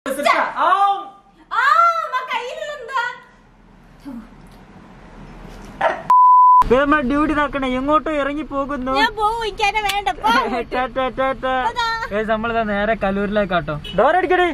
ആ അമ്മ കയ്യിലെന്താ ഡ്യൂട്ടി നോക്കണേ എങ്ങോട്ടോ ഇറങ്ങി പോകുന്നു ഞാൻ പോവും എനിക്കതിനെ വേണ്ട പോ. നമ്മളിതാ നേരെ കലൂരിലേക്കാട്ടോ ഡോറടിക്കടി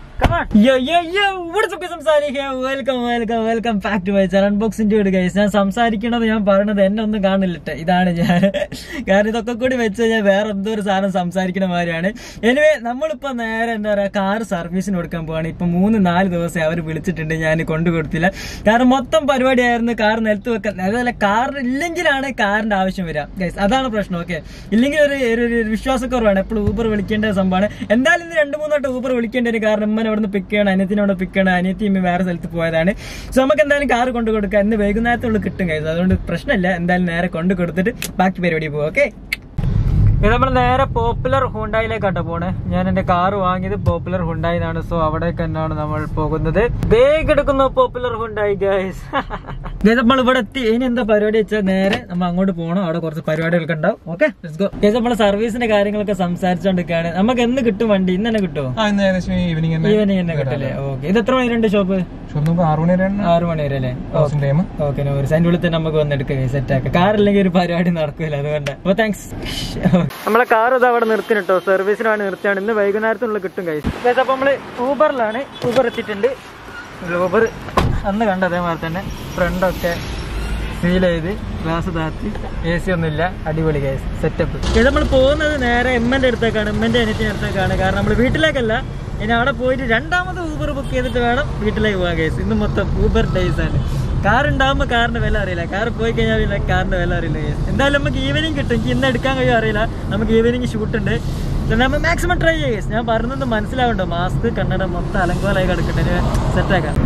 welcome welcome welcome back to my Charan ബോക്സിന്റെ വീട് ഗൈസ് ഞാൻ സംസാരിക്കണത് ഞാൻ പറയണത് എന്നെ ഒന്നും കാണില്ലട്ടെ ഇതാണ് ഞാൻ കാരണം ഇതൊക്കെ കൂടി വെച്ച് കഴിഞ്ഞാൽ വേറെ എന്തോ ഒരു സാധനം സംസാരിക്കണ മാതിരിയാണ് എനിവേ നമ്മളിപ്പോ നേരെ എന്താ പറയാ കാർ സർവീസിന് കൊടുക്കാൻ പോവാണ് ഇപ്പൊ മൂന്ന് നാല് ദിവസം അവർ വിളിച്ചിട്ടുണ്ട് ഞാൻ കൊണ്ടു കൊടുത്തില്ല കാരണം മൊത്തം പരിപാടിയായിരുന്നു കാർ നിലത്ത് വെക്കാൻ അതല്ല കാർ ഇല്ലെങ്കിലാണ് കാറിന്റെ ആവശ്യം വരിക ഗൈസ് അതാണ് പ്രശ്നം ഓക്കെ ഇല്ലെങ്കിൽ ഒരു ഒരു- ഒരു വിശ്വാസക്കുറവാണ് എപ്പോഴും ഊബർ വിളിക്കേണ്ട സംഭവമാണ് എന്തായാലും ഇന്ന് രണ്ട് മൂന്നോട്ട് ഊബർ വിളിക്കേണ്ടി വരും കാരണം ഉമ്മനെ അവിടെ നിന്ന് പിക്ക് ചെയ്യണം അനിയത്തിനെ അവിടെ പിക്ക് ചെയ്യണം അനിയത്തി ഇമ്മ വേറെ സ്ഥലത്ത് പോയതാണ് സോ നമുക്ക് എന്തായാലും കാർ കൊണ്ടു കൊടുക്കാം ഇന്ന് വൈകുന്നേരത്തുള്ളിൽ കിട്ടും ഗൈസ് അതുകൊണ്ട് പ്രശ്നമില്ല എന്തായാലും നേരെ കൊണ്ടു കൊടുത്തിട്ട് ബാക്കി പരിപാടി പോകും ഓക്കെ ഇത് നമ്മൾ നേരെ പോപ്പുലർ ഹുണ്ടായിലേക്കാട്ടോ പോണേ ഞാൻ എന്റെ കാർ വാങ്ങിയത് പോപ്പുലർ ഹുണ്ടായിന്നാണ് സോ അവിടേക്ക് തന്നെയാണ് നമ്മൾ പോകുന്നത് വേഗം എടുക്കുന്നു പോപ്പുലർ ഹുണ്ടായി ഗൈസ് നമ്മൾ ഇവിടെ എത്തി ഇനി എന്താ പരിപാടി വെച്ചാൽ നേരെ നമ്മൾ അങ്ങോട്ട് പോകണം അവിടെ കുറച്ച് പരിപാടികളൊക്കെ ഉണ്ടാവും ഓക്കെ ഗൈസ് നമ്മൾ സർവീസിന്റെ കാര്യങ്ങളൊക്കെ സംസാരിച്ചോണ്ടിരിക്കുകയാണ് നമുക്ക് എന്ന് കിട്ടും വണ്ടി ഇന്ന് തന്നെ കിട്ടുമോ ആ ഇന്ന് ഏകദേശം ഈവനിങ് തന്നെ ഈവനിങ് തന്നെ കിട്ടില്ലേ ഓക്കെ ഇത് എത്ര മണിവരുണ്ട് ഷോപ്പ് ഷോപ്പ് നമുക്ക് ആറു മണി വരെയാണ് ആറ് മണി വരെ അല്ലേ ക്ലോസിംഗ് ടൈം ഓക്കെ നൂറ് അതിന്റെ ഉള്ളിൽ തന്നെ നമുക്ക് വന്നെടുക്കുക സെറ്റ് ആക്കാം കാറില്ലെങ്കിൽ ഒരു പരിപാടി നടക്കില്ല അതുകൊണ്ട് അപ്പൊ താങ്ക്സ് നമ്മളെ കാർ ഇത് അവിടെ നിർത്തിന് കേട്ടോ സർവീസിനാണ് നിർത്തിയാണ് ഇന്ന് വൈകുന്നേരത്തിനുള്ളിൽ കിട്ടും കൈസ് അപ്പൊ നമ്മള് ഊബറിലാണ് ഊബർ എത്തിയിട്ടുണ്ട് ഊബർ അന്ന് കണ്ട അതേമാതിരി തന്നെ ഫ്രണ്ടൊക്കെ സീൽ ചെയ്ത് ഗ്ലാസ് താത്തി എ സി ഒന്നുമില്ല അടിപൊളി കേസ് സെറ്റപ്പ് ഇത് നമ്മൾ പോകുന്നത് നേരെ എമ്മന്റെ അടുത്തേക്കാണ് എമ്മന്റെ അനിയത്തിന്റെ അടുത്തേക്കാണ് കാരണം നമ്മൾ വീട്ടിലേക്കല്ല ഇനി അവിടെ പോയിട്ട് രണ്ടാമത് ഊബർ ബുക്ക് ചെയ്തിട്ട് വേണം വീട്ടിലേക്ക് പോകാൻ കേസ് ഇന്ന് മൊത്തം ഊബർ ഡേയ്സ് ആണ് കാർ ഉണ്ടാകുമ്പോൾ കാറിന്റെ വില അറിയില്ല കാർ പോയി കഴിഞ്ഞാൽ പിന്നെ കാറിന്റെ വില അറിയില്ല കേസ് എന്തായാലും നമുക്ക് ഈവനിങ് കിട്ടും എനിക്ക് ഇന്ന് എടുക്കാൻ കഴിയും അറിയില്ല നമുക്ക് ഈവനിങ് ഷൂട്ട് ഉണ്ട് നമ്മൾ മാക്സിമം ട്രൈ ചെയ്യേ ഞാൻ പറഞ്ഞത് മനസ്സിലാവുണ്ടോ മാസ്ക് കണ്ണട മൊത്തം അലങ്കോലായി കിടക്കട്ടെ സെറ്റാക്കാം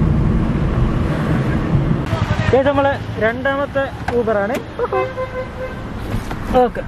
ഇത് നമ്മള് രണ്ടാമത്തെ ഊബറാണ് ഓക്കെ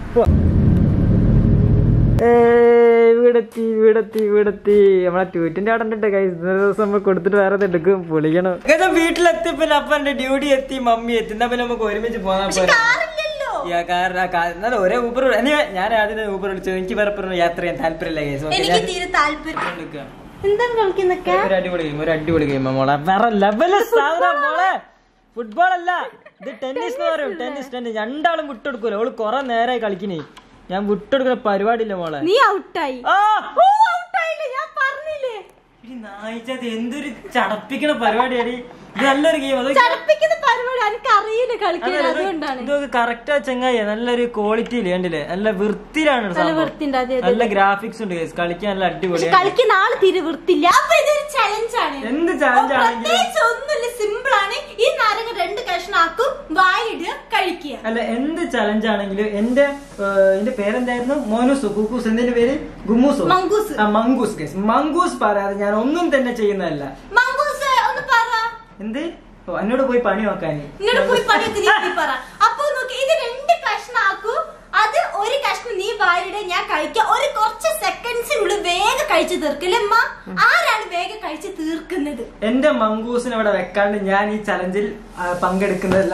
ഇവിടെത്തി ഇവിടെത്തി ഇവിടെത്തി നമ്മളെ ട്വീറ്റിന്റെ അവിടെ ഉണ്ട് guys. ഇന്നൊരു ദിവസം നമ്മൾ കൊടുത്തിട്ട് വേറെ ഇത് എടുക്കും പൊളിക്കണം ഇത് വീട്ടിലെത്തി പിന്നെ അപ്പൊ എന്റെ ഡ്യൂട്ടി എത്തി മമ്മി എത്തി എന്നാ പിന്നെ നമുക്ക് ഒരുമിച്ച് പോകാൻ കാറില്ലല്ലോ എന്നാലും ഒരേ ഊബർ ഞാൻ ആദ്യം ഊബർ വിളിച്ചത് എനിക്ക് വേറെ പറഞ്ഞ യാത്ര ചെയ്യാൻ താല്പര്യമില്ല കേസ് എനിക്ക് തീരെ താല്പര്യം എന്താണ് കളിക്കുന്നൊക്കെ ഒരു അടിപൊളി ഗെയിം ഒരു അടിപൊളി ഗെയിം മോളെ വേറെ ലെവല് സാധനം മോളെ ഫുട്ബോൾ അല്ല ഇത് ടെന്നീസ് എന്ന് പറയും ടെന്നീസ് ടെന്നീസ് രണ്ടാളും വിട്ടെടുക്കൂല അവള് കൊറേ നേരമായി കളിക്കണേ ഞാൻ വിട്ടെടുക്കുന്ന പരിപാടിയില്ല മോളെ നീ ഔട്ടായി ആ! ഓ ഔട്ടായില്ലേ ഞാൻ പറഞ്ഞില്ലേ എടി നായിച്ചത് എന്തൊരു ചടപ്പിക്കണ പരിപാടിയാടി ഇത് നല്ലൊരു ഗെയിം അത് ചടപ്പിക്കുന്ന പരിപാടി എനിക്ക് അറിയില്ല കളിക്കാൻ അതുകൊണ്ടാണ് ഇതൊക്കെ കറക്റ്റാ ചെങ്ങായി നല്ലൊരു ക്വാളിറ്റി ഇല്ലേ കണ്ടില്ലേ നല്ല വൃത്തിയിലാണ് നല്ല സംഭവം. വൃത്തിയുണ്ട് അതെ അതെ നല്ല ഗ്രാഫിക്സ് ഉണ്ട് guys. കളിക്കാൻ നല്ല പക്ഷെ അടിപൊളിയാണ് കളിക്കുന്ന ആള് തീരെ വൃത്തിയില്ല അപ്പൊ ഇതൊരു ചലഞ്ച് ആണ് എന്ത് ചാലഞ്ച് ആണെങ്കിലും പ്രത്യേകിച്ച് ഒന്നുമില്ല സിമ്പിൾ ആണ് ഈ നാരങ്ങ രണ്ട് കഷ്ണാക്കും വായിടുക കഴിക്കുക അല്ല എന്ത് ചലഞ്ച് ആണെങ്കിലും എന്റെ ഏഹ്, എന്റെ പേരെന്തായിരുന്നു മോനുസു കുക്കൂസ് എന്തിന്റെ പേര് ഗുമ്മൂസു മങ്കൂസ്. ആ മങ്കൂസ് guys. മങ്കൂസ് പറയാതെ ഞാൻ ഒന്നും തന്നെ ചെയ്യുന്നതല്ല മങ്കൂസ് ഒന്ന് പറ എന്ത് ഓ, എന്നോട് പോയി പണി നോക്കാന് ഇങ്ങോട്ട് പോയി പണിയൊക്കെ നീ പോയി പറ അപ്പൊ നോക്കി ഇത് രണ്ട് കഷ്ണാക്കൂ അത് ഒരു കഷ്ണം നീ വാരിടെ ഞാൻ കഴിക്കാം ഒരു കുറച്ച് സെക്കൻഡ്സിനുള്ളിൽ വേഗം കഴിച്ചു തീർക്കില്ലേ അമ്മ ആരാണ് വേഗം കഴിച്ചു തീർക്കുന്നത് എന്റെ മങ്കൂസിനെ ഇവിടെ വെക്കാണ്ട് ഞാൻ ഈ ചലഞ്ചിൽ ആ, പങ്കെടുക്കുന്നതല്ല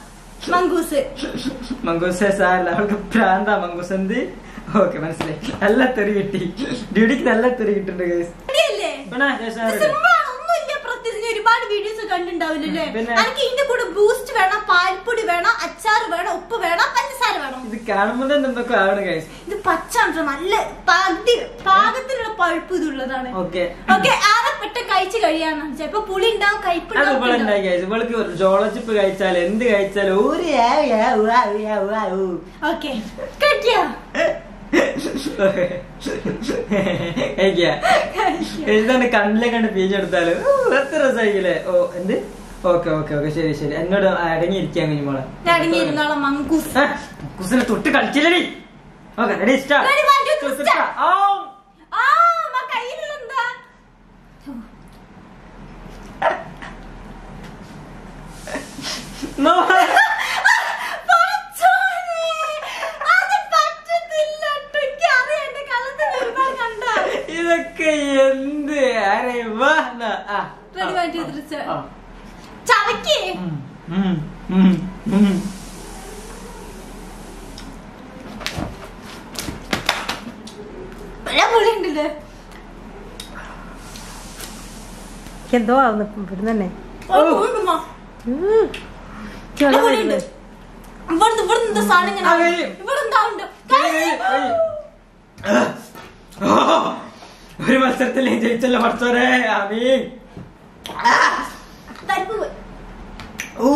മങ്കൂസ് മങ്കൂസ് സാറല്ല അവൾക്ക് പ്രാന്താ മങ്കൂസ് എന്ത് ഓക്കെ മനസ്സിലായി നല്ല തെറി കിട്ടി ഡ്യൂട്ടിക്ക് നല്ല തെറി കിട്ടുന്നുണ്ട് guys. ശരിയല്ലേ പിന്നെ ശേഷം ആരുടെ? സിമ്പിൾ ആണ് ഒന്നുമില്ല പ്രത്യേകിച്ച് ഒരുപാട് വീഡിയോസ് കണ്ടിട്ടുണ്ടാവില്ലല്ലേ പിന്നെ? എനിക്ക് ഇതിന്റെ കൂടെ ബൂസ്റ്റ് വേണം പാൽപ്പൊടി വേണം അച്ചാർ വേണം ഉപ്പ് വേണം പഞ്ചസാര വേണം ഇത് കാണുമ്പോൾ തന്നെ എന്തൊക്കെ ആണ് ഗൈസ് ഇത് പച്ചാണ് നല്ല പകുതി പാകത്തിനുള്ള പഴുപ്പ് ഇതുള്ളതാണ് ഓക്കെ ഓക്കെ ആരെ പെട്ട കഴിച്ച് കഴിയാന്ന് ചിലപ്പോ പുളി ഉണ്ടാവും കയ്പ് അത് ഇവളുണ്ടായി ഗൈസ് ഇവൾക്ക് ജോളജിപ്പ് കഴിച്ചാൽ എന്ത് കഴിച്ചാലും ഒരു ആ, ആ, ഉവ്വ, ഉവ്വ, ഉവ്വ, ഊ. ഓക്കെ കഴിക്കാ കഴിക്കാ. എന്താണ് കണ്ണിലെ കണ്ട് പീഞ്ഞെടുത്താല് എത്ര രസമായില്ലേ ഓ എന്ത് ഓക്കെ ഓക്കെ ഓക്കെ ശരി ശരി എന്നോട് അടങ്ങിയിരിക്കാൻ കഴിഞ്ഞു മോളെ ഞാൻ അടങ്ങിയിരുന്നോളാം മങ്കൂസ് ആ, കുസിനെ തൊട്ട് കളിച്ചില്ലടി okay ready start Ready, one, two, three, start. ആ അമ്മ കയ്യിലുള്ളെന്താ പടച്ചോനെ, അത് പറ്റത്തില്ല ട്ടോ. എനിക്കറിയാം, എന്റെ കള്ളത്തിൽ ഒരുപാട് കണ്ടാ. ഇതൊക്കെ എന്ത് അരെ വാ ന്നാ, ആ, Ready, ആ, one, two, three, start. ആ. ചവയ്ക്ക്. ഉം, ഉം, ഉം, ഉം. നല്ല പുളിയുണ്ടല്ലേ? എന്തോ ആവുന്നു ഇവിടുന്ന് തന്നെ ഓ, ഉണ്ടുമ്മ. ഉം. ചെള ഇവിടെ വരുന്നു. ഉണ്ട്. ഇവിടുന്ന് ഇവിടുന്ന് എന്താ സാധനം ഇങ്ങനെ ആ, കഴിയും. ഇവിടെ എന്താ ഉണ്ട് ഒരു മത്സരത്തിൽ ജയിച്ചല്ലോ പഠിച്ചോരെ അമീൻ തരിപ്പ് പോയി. ഊ.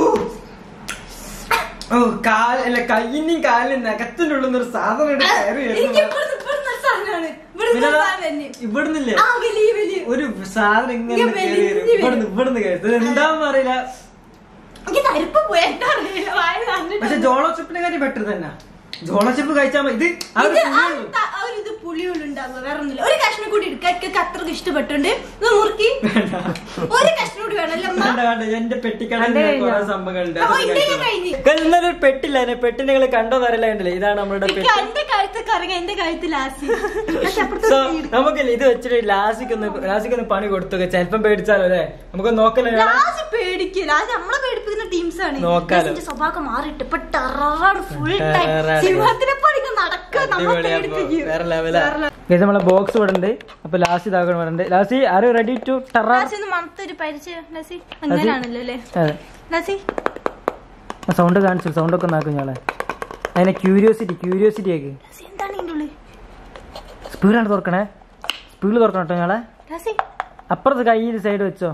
ഓ കാൽ അല്ല കയ്യിന്റെയും കാലിനും നഖത്തിന്റെ ഉള്ളിൽ ഒരു സാധനം ഇങ്ങട് കയറി എനിക്ക് വരുന്നു. ഇവിടുന്ന് ഇവിടുന്ന് ഒരു സാധനമാണ് ഇവിടുന്ന് പിന്നെ ഒരു ദാ സാധനം തന്നെ. ഇവിടുന്നില്ലേ ആ വലിയ വലിയ ഒരു സാധനം ഇങ്ങനെ ഇങ്ങ് കയറി വലിഞ്ഞ് വരും വരും. ഇവിടുന്ന് ഇവിടുന്ന് കയറി എന്താന്ന് അറിയില്ല എനിക്ക് തരിപ്പ് പോയി എന്താ അറിയില്ല വായ പക്ഷെ കണ്ടിട്ട് ജോളോ ചിപ്പിനെ കാര്യം ബെറ്റർ തന്നെ ജോളോ ചിപ്പ് കഴിച്ചാൽ മതി ഇത് ആ ഒരു ഇത് ആ പുളിയുള്ളൂ. ത- ആ ഒരു ഇത് പുളിയുള്ളുണ്ടാവുക വേറെ ഒന്നുമില്ല ഒരു കഷ്ണം കൂടി എടുക്കുക എനിക്ക് അത്രക്ക് ഇഷ്ടപ്പെട്ടുണ്ട് ഇത് മുറുക്കി ഒരു കഷ്ണം കൂടി വേണമല്ലോ അമ്മ വേണ്ട വേണ്ട എന്റെ പെട്ടിക്കടയിൽ അന്റെ കുറെ കഴിഞ്ഞോ? സംഭവങ്ങളുണ്ട് ഓ, അതൊക്കെ ഇന്റെ കഴിച്ചോ. കഴിഞ്ഞ്. കാരണം ഇന്നലെ ഒരു പെട്ടില്ല എന്നെ പെട്ടിനെ നിങ്ങൾ കണ്ടോ അറിയില്ല കണ്ടില്ലേ ഇതാണ് നമ്മുടെ എനിക്ക് പെട്ടി എന്റെ കഴുത്ത് കറങ്ങ എന്റെ കഴുത്ത് ലാസി പക്ഷെ അപ്പുറത്തെ സോ side. നമുക്കില്ല ഇത് വെച്ചിട്ട് ലാസിക്ക് ഒന്ന് ലാസിക്ക് ഒന്ന് പണി കൊടുത്തു ചിലപ്പം പേടിച്ചാലോ അല്ലേ നമുക്ക് നോക്കല്ലേ ലാസി പേടിക്കും ലാസി നമ്മളെ പേടിപ്പിക്കുന്ന ടീംസ് ആണ് നോക്കാലോ. ലാസിന്റെ സ്വഭാവം മാറിയിട്ട് ഇപ്പൊ ടെററാണ് ഫുൾ ടൈം ടെററാണ്. സിംഹത്തിനെ പണിക്ക് നടക്കുക നമ്മൾ പേടിപ്പിക്കും വേറെ ലെവലാ ഇത് നമ്മളെ ബോക്സ് ഇവിടെ ഉണ്ട് അപ്പൊ ലാസ്റ്റ് ഇതാക്കണം പറയുന്നുണ്ട് ലാസ്റ്റ് ആര് റെഡി ടു ടറ ലാസി ഒന്ന് മണത്തൊരു പരിചയം ലാസി അങ്ങനെയാണല്ലോ അല്ലേ അതെ ലാസി സൗണ്ട് കാണിച്ചു സൗണ്ട് ഒക്കെ നാക്കും ഞാളെ അതിനെ ക്യൂരിയോസിറ്റി ക്യൂരിയോസിറ്റി ആക്കി ലാസി എന്താണ് ഇതിന്റെ ഉള്ളിൽ സ്പീഡാണ് തുറക്കണേ സ്പീഡ് തുറക്കണം കേട്ടോ ഞാളെ ലാസി അപ്പുറത്ത് കയ്യിൽ സൈഡ് വെച്ചോ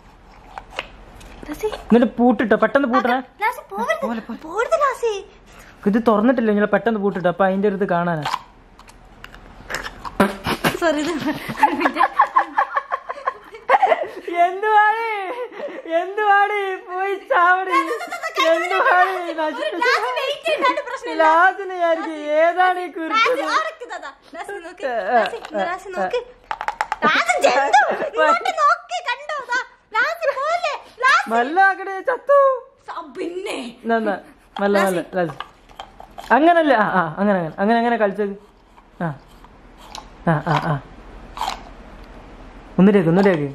ലാസി എന്നിട്ട് പൂട്ടിട്ടോ പെട്ടെന്ന് പൂട്ടണേ ലാസി പോവരുത് പോവരുത് ലാസി ഇത് തുറന്നിട്ടില്ല ഞാൻ പെട്ടെന്ന് പൂട്ടിട്ടോ അപ്പൊ അതിന്റെ ഒരു ഇത് കാണാനാ സോറി എന്തുവാണ് എന്തുവാണ് പോയി ചാവടി എന്തുവാണ് ലാസി വെയിറ്റ് ചെയ്താണ്ട് പ്രശ്നമില്ല ലാസിന് വിചാരിക്കും ഏതാണ് ഈ ലാസി കുറിച്ചത് ആർക്ക് തതാ? ലാസി നോക്ക് ലാസി ലാസി നോക്ക് ലാസി ജന്തു ഇങ്ങോട്ട് നോക്ക് കണ്ടോ ദാ ലാസി പോലെ ലാസി മല്ലാക്കടെ ചത്തു സ- പിന്നെ നന്ന നല്ല നല്ല ലാസി അങ്ങനല്ല ആ ആ അങ്ങനെ അങ്ങനെ അങ്ങനെ അങ്ങനെ കളിച്ചത് ആ ആ ആ ആ ഒന്നിലേക്ക് ഒന്നിലേക്ക്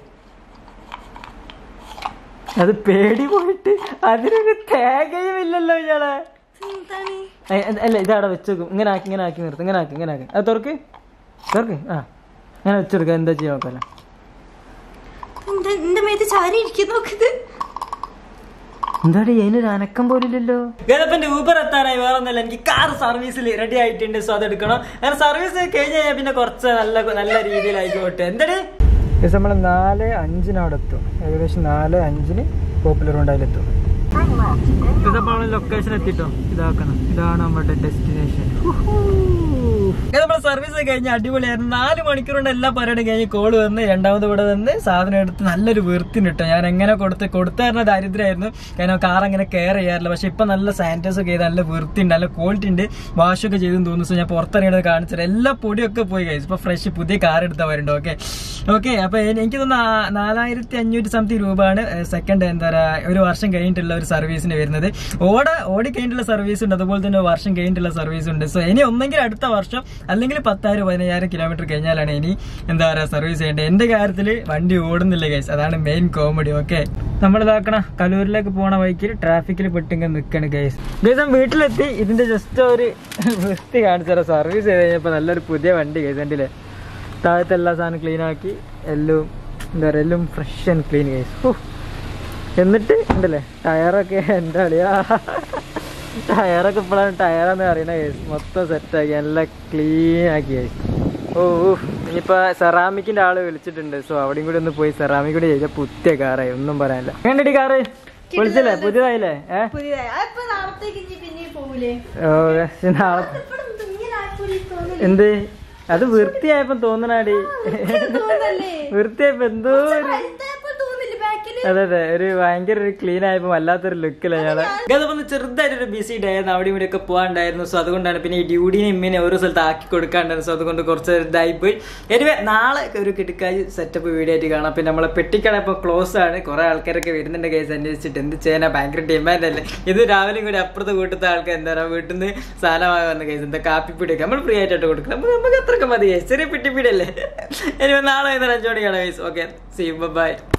അത് പേടി പോയിട്ട് അതിനൊരു തേകയും ഇല്ലല്ലോ ഇയാളെ എന്താണ് ഏ, അ- അല്ല ഇതവിടെ വെച്ചേക്കും ഇങ്ങനെ ആക്കി ഇങ്ങനെ ആക്കി നിർത്തും ഇങ്ങനെ ആക്കി ഇങ്ങനെ ആക്കി അത് തുറക്ക് തുറക്ക് ആ ഇങ്ങനെ വെച്ചെടുക്കുക എന്താ ചെയ്യാൻ നോക്കല്ല എന്താ എന്റെ മേത്ത് ചാരി ഇരിക്കും നോക്കുന്നത് എന്താണ് അതിനൊരു അനക്കം പോലില്ലല്ലോ ഗതപ്പന്റെ ഊബർ എത്താനായി വേറെ ഒന്നല്ല എനിക്ക് കാർ സർവീസിൽ റെഡി ആയിട്ടുണ്ട് സോ അത് എടുക്കണം കാരണം സർവീസ് കഴിഞ്ഞ് കഴിഞ്ഞാൽ പിന്നെ കുറച്ച് നല്ല നല്ല രീതിയിലായിക്കോട്ടെ എന്താണ് നമ്മൾ നാല് അഞ്ചിന് അവിടെ എത്തും ഏകദേശം നാല് അഞ്ചിന് പോപ്പുലർ ഉണ്ടായാലെത്തും നമ്മൾ ലൊക്കേഷൻ എത്തിട്ടോ ഇതാക്കണം ഇതാണ് നമ്മുടെ ഡെസ്റ്റിനേഷൻ നമ്മൾ സർവീസ് കഴിഞ്ഞ് അടിപൊളിയായിരുന്നു നാല് മണിക്കൂർ കൊണ്ട് എല്ലാ പരിപാടിയും കഴിഞ്ഞ് കോള് വന്ന് രണ്ടാമത് ഇവിടെ വന്ന് സാധനം എടുത്ത് നല്ലൊരു വൃത്തിന് ഇട്ടോ ഞാൻ എങ്ങനെ കൊടുത്ത് കൊടുത്തായിരുന്ന ദാരിദ്ര്യമായിരുന്നു കാരണം കാർ അങ്ങനെ കെയർ ചെയ്യാറില്ല പക്ഷെ ഇപ്പൊ നല്ല സാനിറ്റൈസ് ഒക്കെ ചെയ്ത് നല്ല വൃത്തി ഉണ്ട് നല്ല ക്വാളിറ്റി ഉണ്ട് വാഷ് ഒക്കെ ചെയ്തെന്ന് തോന്നുന്നു സോ ഞാൻ പുറത്തിറങ്ങിയത് കാണിച്ചത് എല്ലാ പൊടിയൊക്കെ പോയി കഴിച്ചു ഇപ്പൊ ഫ്രഷ് പുതിയ കാർ എടുത്താൽ വരുന്നുണ്ട് ഓക്കെ ഓക്കെ അപ്പൊ എനി- എനിക്ക് തോന്നുന്നു ആ നാലായിരത്തി അഞ്ഞൂറ്റി സംതിങ് രൂപയാണ് സെക്കൻഡ് എന്താ പറയുക ഒരു വർഷം കഴിഞ്ഞിട്ടുള്ള ഒരു സർവീസിന് വരുന്നത് ഓട ഓടി കഴിഞ്ഞിട്ടുള്ള സർവീസ് ഉണ്ട് അതുപോലെ തന്നെ ഒരു വർഷം കഴിഞ്ഞിട്ടുള്ള സർവീസ് ഉണ്ട് സോ ഇനി ഒന്നെങ്കിൽ അടുത്ത വർഷം അല്ലെങ്കിൽ പത്തായിരം പതിനയ്യായിരം കിലോമീറ്റർ കഴിഞ്ഞാലാണ് ഇനി എന്താ പറയുക സർവീസ് ചെയ്യേണ്ടത് എന്റെ കാര്യത്തിൽ വണ്ടി ഓടുന്നില്ല ഗൈസ് അതാണ് മെയിൻ കോമഡി ഓക്കെ നമ്മൾ ഇതാക്കണ കലൂരിലേക്ക് പോണ വഴിക്ക് ട്രാഫിക്കിൽ പെട്ടിങ്ങനെ നിൽക്കണ് ഗൈസ് ഗൈസ് ഞാൻ വീട്ടിലെത്തി ഇതിന്റെ ജസ്റ്റ് ഒരു വൃത്തി കാണിച്ചാൽ സർവീസ് ചെയ്ത് കഴിഞ്ഞപ്പോൾ നല്ലൊരു പുതിയ വണ്ടി ഗൈസ് കണ്ടില്ലേ താഴത്തെ എല്ലാ സാധനം ക്ലീൻ ആക്കി എല്ലാം എന്താ പറയുക എല്ലാം ഫ്രഷ് ആൻഡ് ക്ലീൻ ഗൈസ് എന്നിട്ട് ഉണ്ടല്ലേ ടയറൊക്കെ എന്താ പറയാ ടയറൊക്കെ ഇപ്പോഴാണ് ടയറാന്ന് അറിയണ കേസ് മൊത്തം സെറ്റാക്കി നല്ല ക്ലീൻ ആക്കി കേസ് ഓ ഓ, ഇനിയിപ്പോ സെറാമിക്കിന്റെ ആള് വിളിച്ചിട്ടുണ്ട് സോ അവിടെയും കൂടി ഒന്ന് പോയി സെറാമിക് കൂടി ചെയ്ത പുതിയ കാറായി ഒന്നും പറയാനില്ല എങ്ങനെയുണ്ട് കാറ് വിളിച്ചില്ലേ പുതിയതായില്ലേ ഏ പുതിയതായി ആ, ഇപ്പൊ നാളത്തേക്ക് ഇനി പിന്നെയും പോകൂലേ ഓ പക്ഷെ നാളെ ഇപ്പഴും ഇങ്ങനെ ആയിപ്പോയി തോന്നുന്നു. എന്ത് അത് വൃത്തിയായപ്പോ തോന്നണാടി തോന്നല്ലേ? വൃത്തിയായപ്പോ എന്തോ ഒരു വലുതായപ്പോൾ തോന്നില്ലേ ബാക്കില് അതെ അതെ ഒരു ഭയങ്കര ഒരു ക്ലീൻ ആയപ്പോ വല്ലാത്തൊരു ലുക്കില്ല ഞങ്ങള് അതുപോലെ ചെറുതായിട്ടൊരു ബിസി ഡേ ആയിരുന്നു അവിടെ ഇവിടെ ഒക്കെ പോകാണ്ടായിരുന്നു സോ അതുകൊണ്ടാണ് പിന്നെ ഈ ഡ്യൂട്ടിനെ ഇമ്മിനെ ഓരോ സ്ഥലത്ത് ആക്കി കൊടുക്കാണ്ടായിരുന്നു സോ അതുകൊണ്ട് കുറച്ച് ഇതായി പോയി എനിവേ നാളെ ഒരു കിടക്കായി സെറ്റപ്പ് വീഡിയോ ആയിട്ട് കാണാം പിന്നെ നമ്മളെ പെട്ടിക്കട ഇപ്പൊ ക്ലോസ് ആണ് കുറെ ആൾക്കാരൊക്കെ വരുന്നുണ്ട് കേസ് അന്വേഷിച്ചിട്ട് എന്ത് ചെയ്യാനാ ഭയങ്കര ഡിമാൻഡ് അല്ലേ ഇത് രാവിലെ കൂടി അപ്പുറത്ത് വീട്ടിലത്തെ ആൾക്കാർ എന്താ പറയുക വീട്ടിൽ നിന്ന് സാധനമായി വന്ന കേസ് എന്താ കാപ്പിപ്പിടിയൊക്കെ നമ്മൾ ഫ്രീ ആയിട്ട് കൊടുക്കണം നമുക്ക് നമുക്ക് അത്രയൊക്കെ മതി guys. ചെറിയ പെട്ടിപ്പിടിയല്ലേ ഇനി നാളെ വൈകുന്നേരം അഞ്ചു മണിക്കാണ് കേസ് ഓക്കെ സി ബൈ